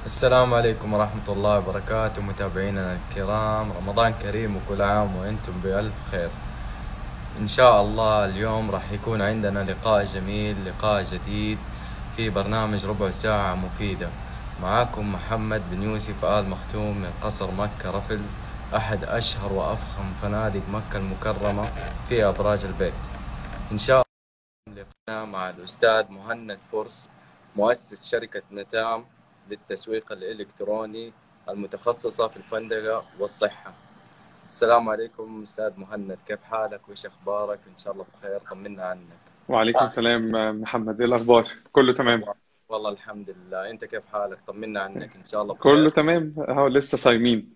السلام عليكم ورحمة الله وبركاته متابعينا الكرام رمضان كريم وكل عام وانتم بألف خير ان شاء الله اليوم راح يكون عندنا لقاء جميل لقاء جديد في برنامج ربع ساعة مفيدة معاكم محمد بن يوسف آل مختوم من قصر مكة رفلز أحد أشهر وأفخم فنادق مكة المكرمة في أبراج البيت إن شاء الله لقاء مع الأستاذ مهند فرس مؤسس شركة نتام للتسويق الإلكتروني المتخصصة في الفندقة والصحة السلام عليكم أستاذ مهند كيف حالك وإيش أخبارك إن شاء الله بخير طمنا عنك وعليكم السلام محمد ايه الاخبار كله تمام والله الحمد لله أنت كيف حالك طمنا عنك إن شاء الله كله بخير تمام اهو لسه صايمين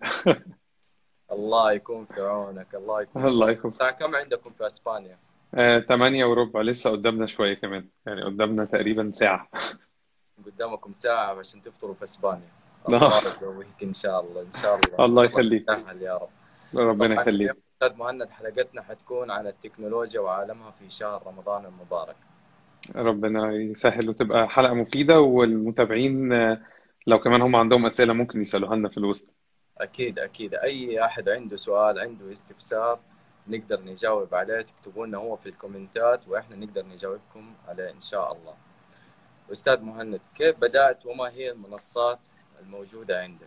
الله يكون في عونك الله يكون في الله عونك يكون الساعة كم عندكم في أسبانيا آه، تمانية وربع لسه قدامنا شوية كمان يعني قدامنا تقريبا ساعة قدامكم ساعة عشان تفطروا في أسبانيا آه، الله يقويك إن شاء الله إن شاء الله الله الله يخليك يسهل يا رب ربنا طبعا اليوم يخليك أستاذ مهند حلقتنا حتكون عن التكنولوجيا وعالمها في شهر رمضان المبارك ربنا يسهل وتبقى حلقة مفيدة والمتابعين آه، لو كمان هم عندهم أسئلة ممكن يسألوها لنا في الوسط أكيد أكيد أي أحد عنده سؤال عنده استفسار نقدر نجاوب عليه تكتبوا لنا هو في الكومنتات وإحنا نقدر نجاوبكم عليه إن شاء الله أستاذ مهند كيف بدأت وما هي المنصات الموجودة عندك؟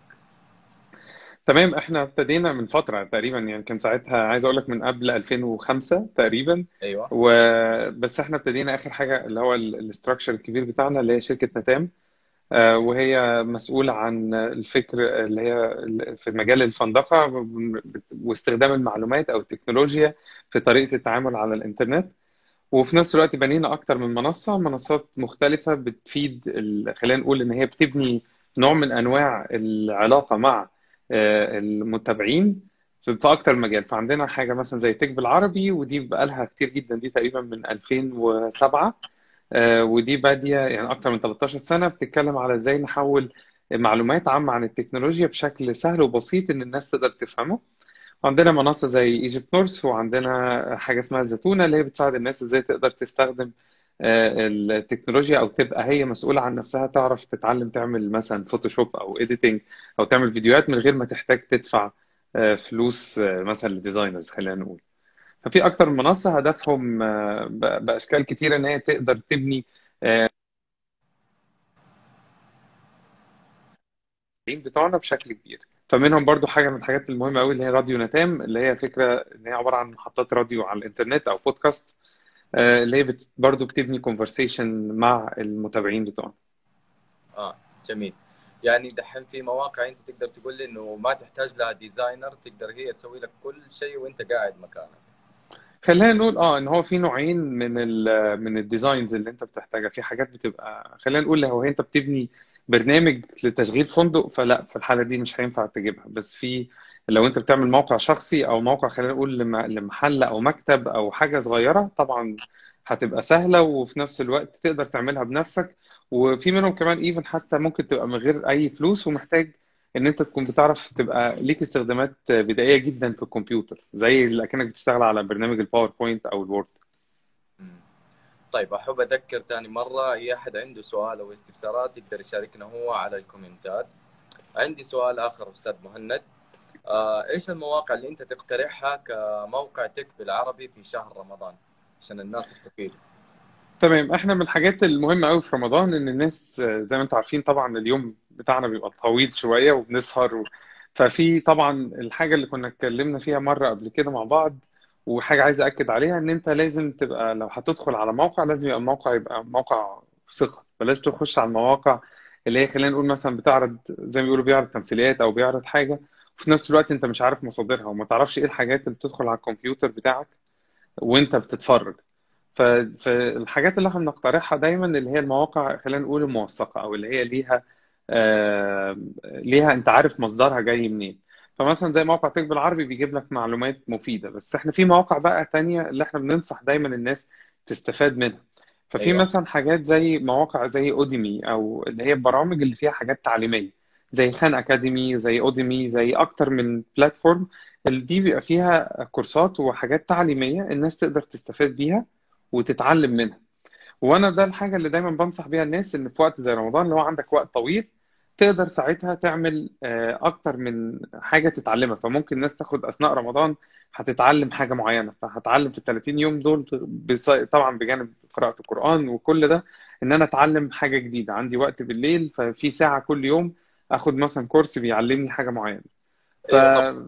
تمام احنا ابتدينا من فترة تقريبا يعني كان ساعتها عايز اقول لك من قبل 2005 تقريبا أيوه وبس احنا ابتدينا اخر حاجة اللي هو الاستراكشر الكبير بتاعنا اللي هي شركة نتام آه، وهي مسؤولة عن الفكر اللي هي في مجال الفندقة واستخدام المعلومات أو التكنولوجيا في طريقة التعامل على الإنترنت وفي نفس الوقت بنينا أكتر من منصة منصات مختلفة بتفيد ال- خلينا نقول إن هي بتبني نوع من أنواع العلاقة مع آه، المتابعين في في أكتر مجال فعندنا حاجة مثلا زي تك بالعربي ودي بقالها كتير جدا دي تقريبا من 2007 آه، ودي بادية يعني أكتر من 13 سنة بتتكلم على إزاي نحول معلومات عامة عن التكنولوجيا بشكل سهل وبسيط إن الناس تقدر تفهمه عندنا منصة زي ايجيبت نورث وعندنا حاجة اسمها الزتونة اللي هي بتساعد الناس إزاي تقدر تستخدم آه، التكنولوجيا أو تبقى هي مسؤولة عن نفسها تعرف تتعلم تعمل مثلا فوتوشوب أو إيديتنج أو تعمل فيديوهات من غير ما تحتاج تدفع آه، فلوس آه، مثلا لديزاينرز خلينا نقول ففي أكتر من منصة هدفهم آه، ب- بأشكال كتيرة إن هي تقدر تبني المتابعين بتوعنا بشكل كبير فمنهم برضو حاجه من الحاجات المهمه قوي اللي هي راديو نتام اللي هي فكره ان هي عباره عن محطات راديو على الانترنت او بودكاست آه، اللي هي بت برضو بتبني كونفرسيشن مع المتابعين بتوعنا آه جميل يعني دحين في مواقع أنت تقدر تقول لي إنه ما تحتاج لها ديزاينر تقدر هي تسوي لك كل شيء وأنت قاعد مكانك خلينا نقول اه ان هو في نوعين من ال من الديزاينز اللي انت بتحتاجها في حاجات بتبقى خلينا نقول لو انت بتبني برنامج لتشغيل فندق فلا في الحاله دي مش هينفع تجيبها بس في لو انت بتعمل موقع شخصي او موقع خلينا نقول لم- لمحل او مكتب او حاجه صغيره طبعا هتبقى سهله وفي نفس الوقت تقدر تعملها بنفسك وفي منهم كمان ايفن حتى ممكن تبقى من غير اي فلوس ومحتاج ان انت تكون بتعرف تبقى ليك استخدامات بدائيه جدا في الكمبيوتر زي اللي اكنك بتشتغل على برنامج الباوربوينت او الوورد مم. طيب أحب أذكر ثاني مرة أي أحد عنده سؤال أو استفسارات يقدر يشاركنا هو على الكومنتات عندي سؤال آخر أستاذ مهند آه إيش المواقع اللي أنت تقترحها كموقع تك بالعربي في شهر رمضان عشان الناس تستفيد تمام احنا من الحاجات المهمه قوي في رمضان ان الناس آه، زي ما انتم عارفين طبعا اليوم بتاعنا بيبقى طويل شويه وبنسهر و... ففي طبعا الحاجه اللي كنا اتكلمنا فيها مره قبل كده مع بعض وحاجه عايز اكد عليها ان انت لازم تبقى لو هتدخل على موقع لازم يبقى الموقع يبقى موقع ثقه بلاش تخش على المواقع اللي هي خلينا نقول مثلا بتعرض زي ما بيقولوا بيعرض تمثيليات او بيعرض حاجه وفي نفس الوقت انت مش عارف مصادرها وما تعرفش ايه الحاجات اللي بتدخل على الكمبيوتر بتاعك وانت بتتفرج ف- فالحاجات اللي احنا بنقترحها دايما اللي هي المواقع خلينا نقول الموثقه او اللي هي ليها آه، ليها انت عارف مصدرها جاي منين فمثلا زي موقع تك بالعربي بيجيب لك معلومات مفيده بس احنا في مواقع بقى تانية اللي احنا بننصح دايما الناس تستفاد منها ففي أيوه مثلا حاجات زي مواقع زي اوديمي او اللي هي البرامج اللي فيها حاجات تعليميه زي خان اكاديمي زي اوديمي زي اكتر من بلاتفورم اللي دي بيبقى فيها كورسات وحاجات تعليميه الناس تقدر تستفاد بيها وتتعلم منها وانا ده الحاجه اللي دايما بنصح بيها الناس ان في وقت زي رمضان لو عندك وقت طويل تقدر ساعتها تعمل آه، اكتر من حاجه تتعلمها فممكن الناس تاخد اثناء رمضان هتتعلم حاجه معينه فهتعلم في ال 30 يوم دول بص- طبعا بجانب قراءه القران وكل ده ان انا اتعلم حاجه جديده عندي وقت بالليل ففي ساعه كل يوم اخد مثلا كورس بيعلمني حاجه معينه ف ايوه طبعا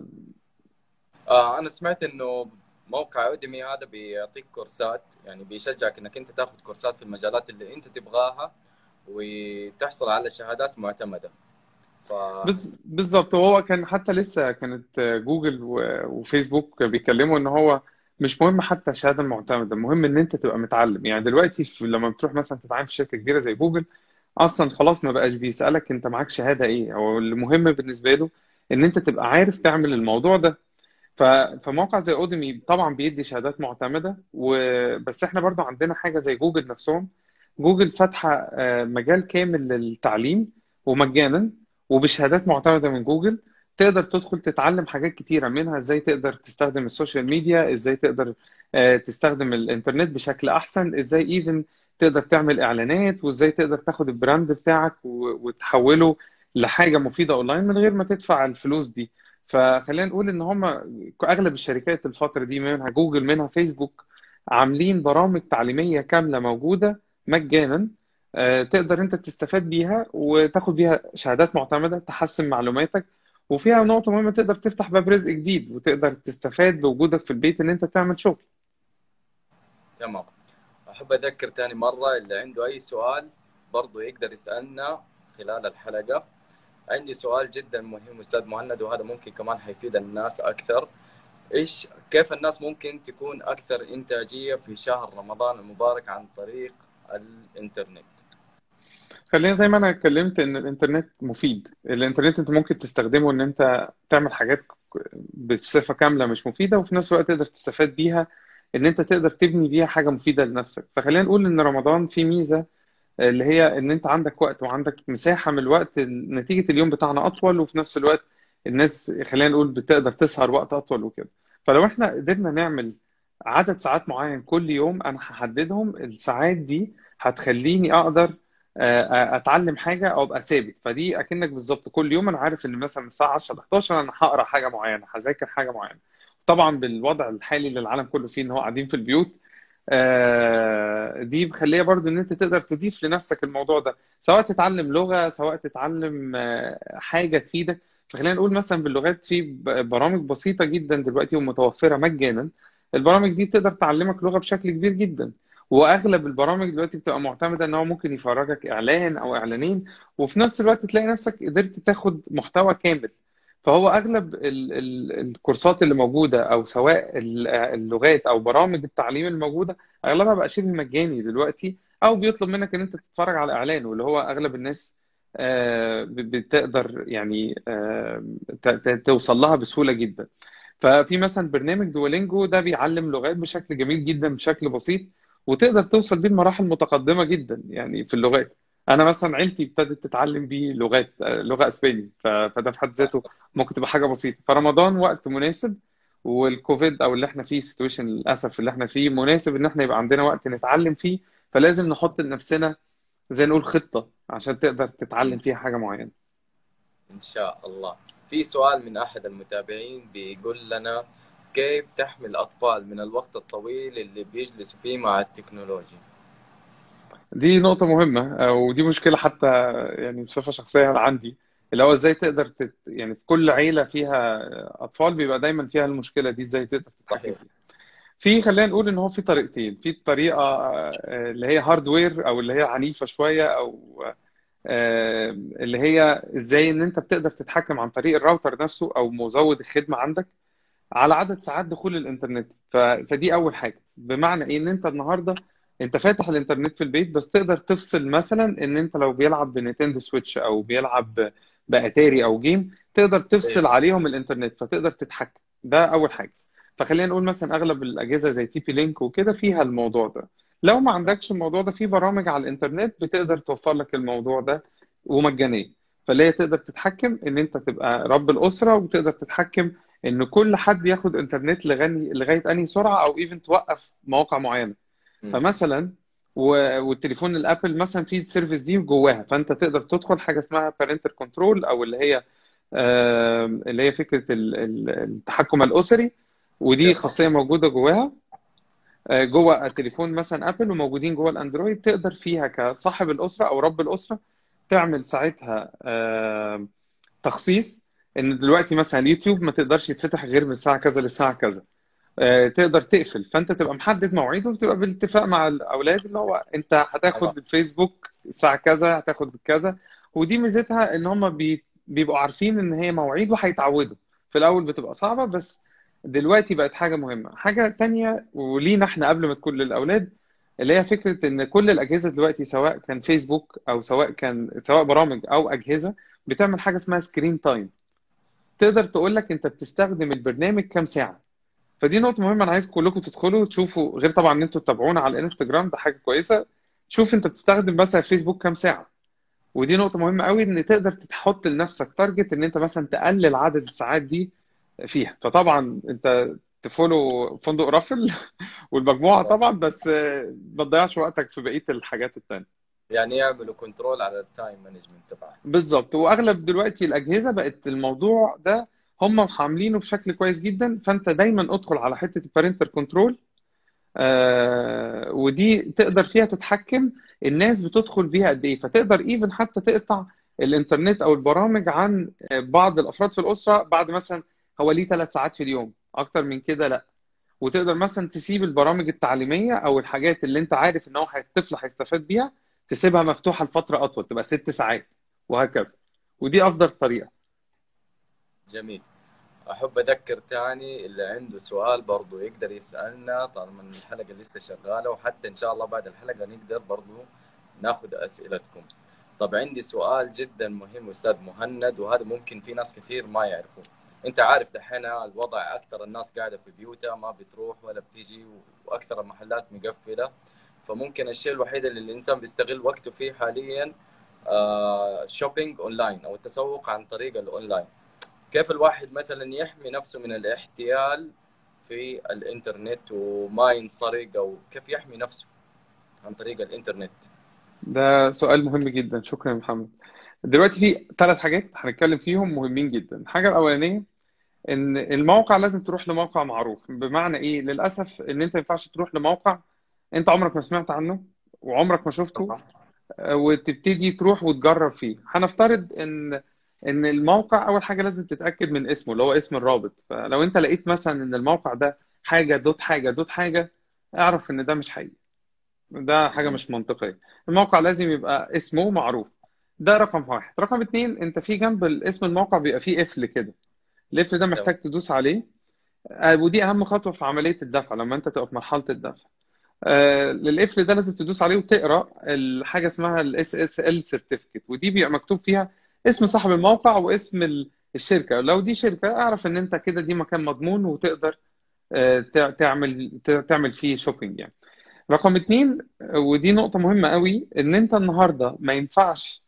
آه انا سمعت انه موقع اوديمي هذا بيعطيك كورسات يعني بيشجعك انك انت تاخذ كورسات في المجالات اللي انت تبغاها وتحصل على شهادات معتمدة ف بز- بالظبط وهو كان حتى لسه كانت جوجل و- وفيسبوك بيتكلموا ان هو مش مهم حتى الشهاده المعتمده المهم ان انت تبقى متعلم يعني دلوقتي في لما بتروح مثلا تتعامل في شركه كبيره زي جوجل اصلا خلاص ما بقاش بيسالك انت معاك شهاده ايه هو المهم بالنسبه له ان انت تبقى عارف تعمل الموضوع ده ف- فموقع زي اوديمي طبعا بيدي شهادات معتمده وبس احنا برضو عندنا حاجه زي جوجل نفسهم جوجل فاتحه آه، مجال كامل للتعليم ومجانا وبشهادات معتمده من جوجل تقدر تدخل تتعلم حاجات كتيره منها ازاي تقدر تستخدم السوشيال ميديا ازاي تقدر آه، تستخدم الانترنت بشكل احسن ازاي ايفن تقدر تعمل اعلانات وازاي تقدر تاخد البراند بتاعك و- وتحوله لحاجه مفيده اونلاين من غير ما تدفع الفلوس دي فخلينا نقول ان هم اغلب الشركات الفتره دي منها جوجل منها فيسبوك عاملين برامج تعليميه كامله موجوده مجانا آه، تقدر انت تستفاد بيها وتاخد بيها شهادات معتمده تحسن معلوماتك وفيها نقطه مهمه تقدر تفتح باب رزق جديد وتقدر تستفاد بوجودك في البيت ان انت تعمل شغل تمام أحب أذكر تاني مرة اللي عنده أي سؤال برضو يقدر يسألنا خلال الحلقة عندي سؤال جدا مهم أستاذ مهند وهذا ممكن كمان حيفيد الناس أكثر إيش كيف الناس ممكن تكون أكثر إنتاجية في شهر رمضان المبارك عن طريق الإنترنت خلينا زي ما انا اتكلمت ان الانترنت مفيد الانترنت انت ممكن تستخدمه ان انت تعمل حاجات بصفة كاملة مش مفيدة وفي نفس الوقت تقدر تستفاد بيها ان انت تقدر تبني بيها حاجة مفيدة لنفسك فخلينا نقول ان رمضان فيه ميزة اللي هي ان انت عندك وقت وعندك مساحة من الوقت نتيجة اليوم بتاعنا اطول وفي نفس الوقت الناس خلينا نقول بتقدر تسهر وقت اطول وكده فلو احنا قدرنا نعمل عدد ساعات معين كل يوم انا هحددهم الساعات دي هتخليني اقدر آه، اتعلم حاجه او ابقى ثابت فدي اكنك بالظبط كل يوم انا عارف ان مثلا من الساعه 10 ل 11 انا هقرا حاجه معينه هذاكر حاجه معينه طبعا بالوضع الحالي اللي العالم كله فيه ان هو قاعدين في البيوت آه، دي مخليه برضو ان انت تقدر تضيف لنفسك الموضوع ده سواء تتعلم لغه سواء تتعلم آه، حاجه تفيدك فخلينا نقول مثلا باللغات في ب- برامج بسيطه جدا دلوقتي ومتوفره مجانا البرامج دي تقدر تعلمك لغه بشكل كبير جدا واغلب البرامج دلوقتي بتبقى معتمده ان هو ممكن يفرجك اعلان او اعلانين وفي نفس الوقت تلاقي نفسك قدرت تاخد محتوى كامل فهو اغلب ال ال الكورسات اللي موجوده او سواء ال- اللغات او برامج التعليم الموجوده اغلبها بقى شبه مجاني دلوقتي او بيطلب منك ان انت تتفرج على اعلان واللي هو اغلب الناس آه، ب- بتقدر يعني آه، ت- ت- توصل لها بسهوله جدا ففي مثلا برنامج دوولينجو ده بيعلم لغات بشكل جميل جدا بشكل بسيط وتقدر توصل بيه لمراحل متقدمة جدا يعني في اللغات انا مثلا عيلتي ابتدت تتعلم بيه لغات آه، لغة اسباني ف- فده في حد ذاته ممكن تبقى حاجة بسيطة فرمضان وقت مناسب والكوفيد او اللي احنا فيه سيتويشن للاسف اللي احنا فيه مناسب ان احنا يبقى عندنا وقت نتعلم فيه فلازم نحط لنفسنا زي نقول خطة عشان تقدر تتعلم فيها حاجة معينة إن شاء الله في سؤال من أحد المتابعين بيقول لنا كيف تحمي الأطفال من الوقت الطويل اللي بيجلسوا فيه مع التكنولوجيا دي نقطة مهمة آه، ودي مشكلة حتى يعني بصفة شخصية عندي اللي هو ازاي تقدر تت... يعني في كل عيلة فيها أطفال بيبقى دايما فيها المشكلة دي ازاي تقدر تتحكم صحيح فيها في خلينا نقول ان هو في طريقتين في طريقة آه، اللي هي هاردوير او اللي هي عنيفة شوية او آه، اللي هي ازاي ان انت بتقدر تتحكم عن طريق الراوتر نفسه او مزود الخدمة عندك على عدد ساعات دخول الانترنت ف... فدي اول حاجه بمعنى ايه ان انت النهارده انت فاتح الانترنت في البيت بس تقدر تفصل مثلا ان انت لو بيلعب بنينتندو سويتش او بيلعب باتاري او جيم تقدر تفصل أيوه عليهم الانترنت فتقدر تتحكم ده اول حاجه فخلينا نقول مثلا اغلب الاجهزه زي تي بي لينك وكده فيها الموضوع ده لو ما عندكش الموضوع ده في برامج على الانترنت بتقدر توفر لك الموضوع ده ومجانيا فاللي هي تقدر تتحكم ان انت تبقى رب الاسره وتقدر تتحكم ان كل حد ياخد انترنت لغني لغايه انهي سرعه او ايفن توقف مواقع معينه مم. فمثلا و- والتليفون الابل مثلا فيه السيرفيس دي جواها فانت تقدر تدخل حاجه اسمها بارنتال كنترول او اللي هي آه، اللي هي فكره ال- ال- التحكم الاسري ودي جميل خاصيه موجوده جواها آه، جوه التليفون مثلا ابل وموجودين جوه الاندرويد تقدر فيها كصاحب الاسره او رب الاسره تعمل ساعتها آه، تخصيص ان دلوقتي مثلا اليوتيوب ما تقدرش يتفتح غير من الساعه كذا للساعه كذا آه، تقدر تقفل فانت تبقى محدد مواعيد وبتبقى بالاتفاق مع الاولاد اللي هو انت تمام هتاخد الفيسبوك الساعه كذا هتاخد كذا ودي ميزتها ان هم بي بيبقوا عارفين ان هي مواعيد وهيتعودوا في الاول بتبقى صعبه بس دلوقتي بقت حاجه مهمه حاجه تانية ولينا احنا قبل ما تكون للاولاد اللي هي فكره ان كل الاجهزه دلوقتي سواء كان فيسبوك او سواء كان سواء برامج او اجهزه بتعمل حاجه اسمها سكرين تايم تقدر تقول لك انت بتستخدم البرنامج كام ساعه فدي نقطة مهمة أنا عايز كلكم تدخلوا تشوفوا غير طبعا إن أنتوا تتابعونا على الانستجرام ده حاجة كويسة شوف أنت بتستخدم مثلا فيسبوك كام ساعة ودي نقطة مهمة قوي إن تقدر تحط لنفسك تارجت إن أنت مثلا تقلل عدد الساعات دي فيها فطبعا أنت تفولو فندق رافل والمجموعة تمام طبعا بس آه، ما تضيعش وقتك في بقية الحاجات التانية يعني يعملوا كنترول على التايم مانجمنت تبعهم بالظبط واغلب دلوقتي الاجهزه بقت الموضوع ده هم عاملينه بشكل كويس جدا فانت دايما ادخل على حته البارنتال كنترول آه ودي تقدر فيها تتحكم الناس بتدخل بيها قد ايه فتقدر ايفن حتى تقطع الانترنت او البرامج عن آه، بعض الافراد في الاسره بعد مثلا هو ليه ثلاث ساعات في اليوم اكتر من كده لا وتقدر مثلا تسيب البرامج التعليميه او الحاجات اللي انت عارف ان هو الطفل هيستفاد بيها تسيبها مفتوحه لفتره اطول تبقى ست ساعات وهكذا ودي افضل طريقه جميل أحب أذكر تاني اللي عنده سؤال برضو يقدر يسألنا طالما الحلقة لسه شغالة وحتى إن شاء الله بعد الحلقة نقدر برضو ناخذ أسئلتكم طب عندي سؤال جدا مهم أستاذ مهند وهذا ممكن في ناس كثير ما يعرفوه أنت عارف دحين الوضع أكثر الناس قاعدة في بيوتها ما بتروح ولا بتيجي وأكثر المحلات مقفلة فممكن الشيء الوحيد اللي الإنسان بيستغل وقته فيه حاليا شوبينج أونلاين أو التسوق عن طريق الأونلاين كيف الواحد مثلا يحمي نفسه من الاحتيال في الانترنت وما ينسرق او كيف يحمي نفسه عن طريق الانترنت ده سؤال مهم جدا شكرا يا محمد دلوقتي في ثلاث حاجات هنتكلم فيهم مهمين جدا الحاجه الاولانيه ان الموقع لازم تروح لموقع معروف بمعنى ايه للاسف ان انت ما ينفعش تروح لموقع انت عمرك ما سمعت عنه وعمرك ما شفته طبعا آه، وتبتدي تروح وتجرب فيه هنفترض ان ان الموقع اول حاجه لازم تتاكد من اسمه اللي هو اسم الرابط فلو انت لقيت مثلا ان الموقع ده حاجه دوت حاجه دوت حاجه اعرف ان ده مش حقيقي ده حاجه مم. مش منطقيه الموقع لازم يبقى اسمه معروف ده رقم واحد رقم اتنين انت في جنب اسم الموقع بيبقى فيه قفل كده القفل ده تمام محتاج تدوس عليه آه، ودي اهم خطوه في عمليه الدفع لما انت تبقى في مرحله الدفع آه، للقفل ده لازم تدوس عليه وتقرا الحاجه اسمها الاس اس ال سيرتيفيكت ودي بيبقى مكتوب فيها اسم صاحب الموقع واسم ال- الشركه لو دي شركه اعرف ان انت كده دي مكان مضمون وتقدر آه، تع- تعمل تعمل فيه شوبينج يعني رقم اتنين آه، ودي نقطه مهمه قوي ان انت النهارده ما ينفعش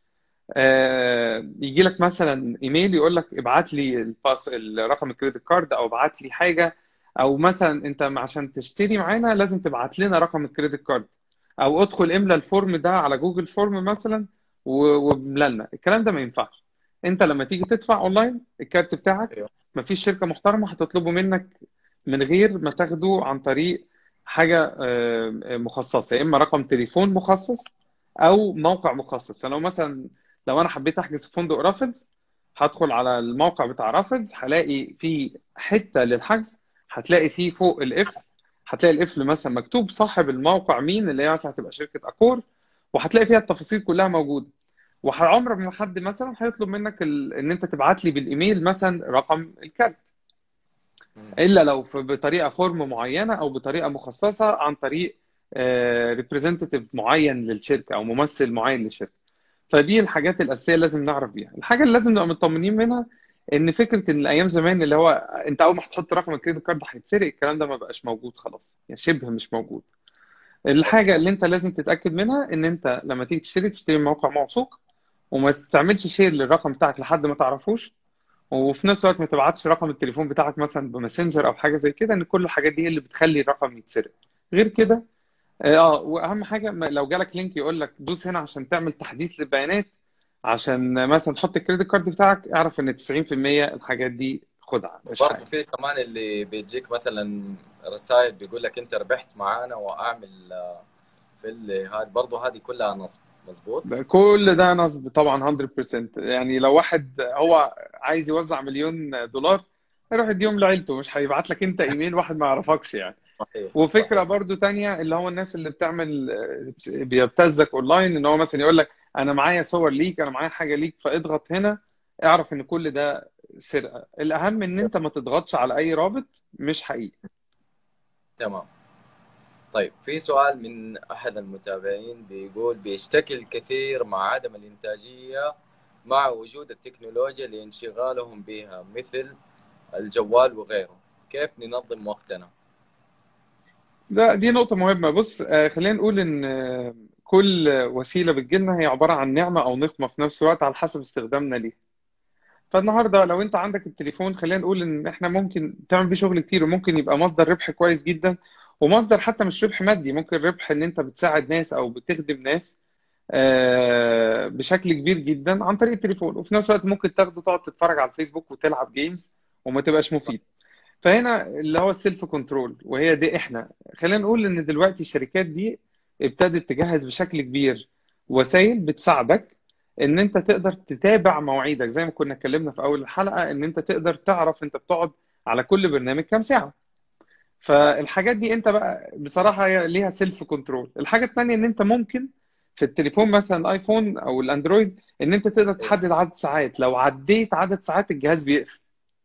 يجي لك مثلا ايميل يقول لك ابعت لي الباس الرقم الكريدت كارد او ابعت لي حاجه او مثلا انت عشان تشتري معانا لازم تبعت لنا رقم الكريدت كارد او ادخل املى الفورم ده على جوجل فورم مثلا و- واملى لنا الكلام ده ما ينفعش انت لما تيجي تدفع اونلاين الكارت بتاعك ايوه مفيش شركه محترمه هتطلبه منك من غير ما تاخده عن طريق حاجه آه، مخصصه يا اما رقم تليفون مخصص او موقع مخصص فلو مثلا لو انا حبيت احجز في فندق رافدز هدخل على الموقع بتاع رافدز هلاقي في حته للحجز هتلاقي فيه فوق القفل هتلاقي القفل مثلا مكتوب صاحب الموقع مين اللي هي مثلا هتبقى شركه اكور وهتلاقي فيها التفاصيل كلها موجوده وعمر ما حد مثلا هيطلب منك ال... ان انت تبعت لي بالايميل مثلا رقم الكارت مم. الا لو في بطريقه فورم معينه او بطريقه مخصصه عن طريق ريبريزنتيف معين للشركه او ممثل معين للشركه فدي الحاجات الاساسيه اللي لازم نعرف بيها الحاجه اللي لازم نبقى مطمنين منها ان فكره ان ايام زمان اللي هو انت اول ما هتحط رقم الكريدت كارد هيتسرق الكلام ده ما بقاش موجود خلاص يعني شبه مش موجود الحاجه اللي انت لازم تتاكد منها ان انت لما تيجي تشتري تشتري من موقع موثوق وما تعملش شير للرقم بتاعك لحد ما تعرفوش وفي نفس الوقت ما تبعتش رقم التليفون بتاعك مثلا بماسنجر او حاجه زي كده ان كل الحاجات دي هي اللي بتخلي الرقم يتسرق غير كده اه واهم حاجه ما- لو جالك لينك يقول لك دوس هنا عشان تعمل تحديث للبيانات عشان مثلا تحط الكريدت كارد بتاعك اعرف ان 90% الحاجات دي خدعه مش وبرضه حقيقي في كمان اللي بيجيك مثلا رسائل بيقول لك انت ربحت معانا واعمل آه، في اللي هذا برضه هذه كلها نصب مظبوط كل ده نصب طبعا 100% يعني لو واحد هو عايز يوزع مليون دولار يروح يديهم لعيلته مش هيبعت لك انت ايميل واحد ما يعرفكش يعني صحيح وفكره صحيح برضو تانية اللي هو الناس اللي بتعمل بيبتزك اونلاين ان هو مثلا يقول لك انا معايا صور ليك انا معايا حاجه ليك فاضغط هنا اعرف ان كل ده سرقه الاهم ان انت ما تضغطش على اي رابط مش حقيقي تمام طيب في سؤال من احد المتابعين بيقول بيشتكي الكثير مع عدم الانتاجيه مع وجود التكنولوجيا لانشغالهم بها مثل الجوال وغيره كيف ننظم وقتنا ده دي نقطه مهمه بص آه، خلينا نقول ان آه، كل وسيله بتجيلنا هي عباره عن نعمه او نقمه في نفس الوقت على حسب استخدامنا ليها فالنهارده لو انت عندك التليفون خلينا نقول ان احنا ممكن تعمل بيه شغل كتير وممكن يبقى مصدر ربح كويس جدا ومصدر حتى مش ربح مادي ممكن ربح ان انت بتساعد ناس او بتخدم ناس آه، بشكل كبير جدا عن طريق التليفون وفي نفس الوقت ممكن تاخده تقعد تتفرج على الفيسبوك وتلعب جيمز وما تبقاش مفيد فهنا اللي هو السيلف كنترول وهي دي احنا خلينا نقول ان دلوقتي الشركات دي ابتدت تجهز بشكل كبير وسائل بتساعدك ان انت تقدر تتابع مواعيدك زي ما كنا اتكلمنا في اول الحلقة ان انت تقدر تعرف انت بتقعد على كل برنامج كام ساعة فالحاجات دي انت بقى بصراحة هي ليها سيلف كنترول الحاجة التانية ان انت ممكن في التليفون مثلا الايفون او الاندرويد ان انت تقدر تحدد عدد ساعات لو عديت عدد ساعات الجهاز بيقفل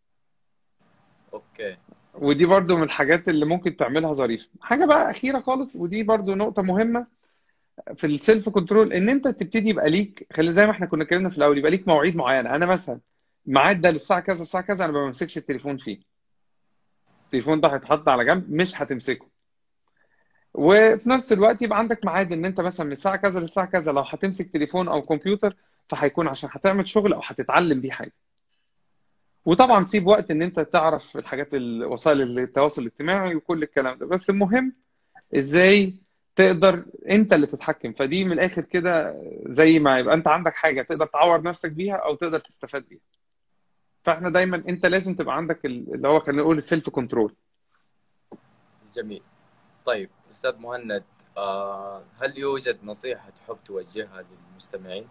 اوكي ودي برضو من الحاجات اللي ممكن تعملها ظريفة حاجة بقى أخيرة خالص ودي برضو نقطة مهمة في السيلف كنترول إن أنت تبتدي يبقى ليك خلي زي ما احنا كنا اتكلمنا في الأول يبقى ليك مواعيد معينة أنا مثلا الميعاد ده للساعة كذا الساعة كذا أنا ما بمسكش التليفون فيه التليفون ده هيتحط على جنب مش هتمسكه وفي نفس الوقت يبقى عندك ميعاد ان انت مثلا من الساعه كذا للساعه كذا لو هتمسك تليفون او كمبيوتر فهيكون عشان هتعمل شغل او هتتعلم بيه حاجه وطبعا سيب وقت ان انت تعرف الحاجات ال- وسائل التواصل الاجتماعي وكل الكلام ده بس المهم ازاي تقدر انت اللي تتحكم فدي من الاخر كده زي ما يبقى انت عندك حاجه تقدر تعور نفسك بيها او تقدر تستفاد بيها فاحنا دايما انت لازم تبقى عندك ال- اللي هو خلينا نقول السيلف كنترول جميل طيب استاذ مهند آه هل يوجد نصيحه تحب توجهها للمستمعين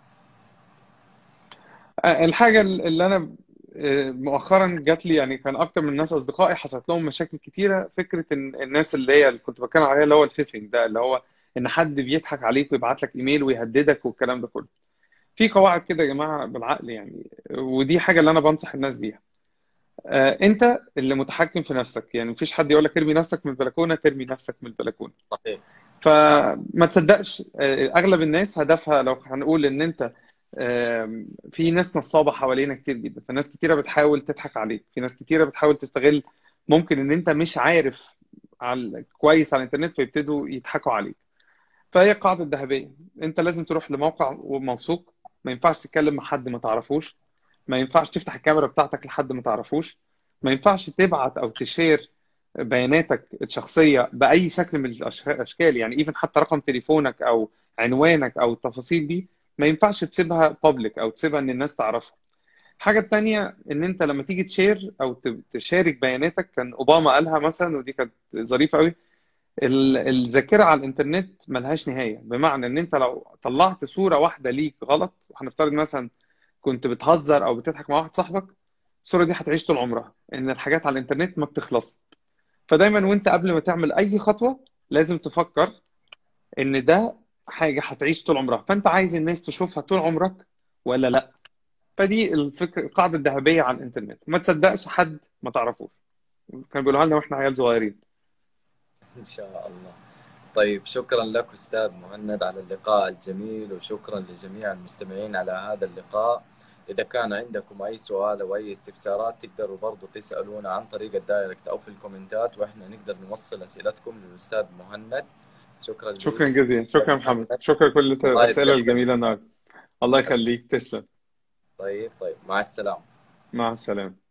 الحاجة اللي أنا آه، مؤخرا جات لي يعني كان أكتر من ناس أصدقائي حصلت لهم مشاكل كتيرة فكرة إن الناس اللي هي اللي كنت بتكلم عليها اللي هو الفيشنج ده اللي هو إن حد بيضحك عليك ويبعت لك إيميل ويهددك والكلام ده كله في قواعد كده يا جماعة بالعقل يعني ودي حاجة اللي أنا بنصح الناس بيها آه، أنت اللي متحكم في نفسك يعني مفيش حد يقول لك ارمي نفسك من البلكونة ترمي نفسك من البلكونة صحيح فما تصدقش آه، اغلب الناس هدفها لو هنقول ان انت آم، في ناس نصابه حوالينا كتير جدا فناس كتيره بتحاول تضحك عليك في ناس كتيره بتحاول تستغل ممكن ان انت مش عارف على كويس على الانترنت فيبتدوا يضحكوا عليك فهي القاعده الذهبيه انت لازم تروح لموقع موثوق ما ينفعش تتكلم مع حد ما تعرفوش ما ينفعش تفتح الكاميرا بتاعتك لحد ما تعرفوش ما ينفعش تبعت او تشير بياناتك الشخصيه باي شكل من الأش- الاشكال يعني ايفن حتى رقم تليفونك او عنوانك او التفاصيل دي ما ينفعش تسيبها بابليك او تسيبها ان الناس تعرفها الحاجه التانيه ان انت لما تيجي تشير او ت- تشارك بياناتك كان اوباما قالها مثلا ودي كانت ظريفه قوي ال- الذاكره على الانترنت ملهاش نهايه بمعنى ان انت لو طلعت صوره واحده ليك غلط وهنفترض مثلا كنت بتهزر او بتضحك مع واحد صاحبك الصوره دي هتعيش طول عمرها ان الحاجات على الانترنت ما بتخلص فدايما وانت قبل ما تعمل اي خطوه لازم تفكر ان ده حاجه هتعيش طول عمرها فانت عايز الناس تشوفها طول عمرك ولا لا فدي الفكره القاعده الذهبيه على الانترنت ما تصدقش حد ما تعرفوش كانوا بيقولوها لنا واحنا عيال صغيرين ان شاء الله طيب شكرا لك استاذ مهند على اللقاء الجميل وشكرا لجميع المستمعين على هذا اللقاء اذا كان عندكم اي سؤال او اي استفسارات تقدروا برضو تسالونا عن طريق الدايركت او في الكومنتات واحنا نقدر نوصل اسئلتكم للاستاذ مهند شكرا شكرا لك جزيلا شكرا محمد شكرا كل الله الاسئله يسلمك الجميله النهارده الله يخليك تسلم طيب طيب مع السلامه مع السلامه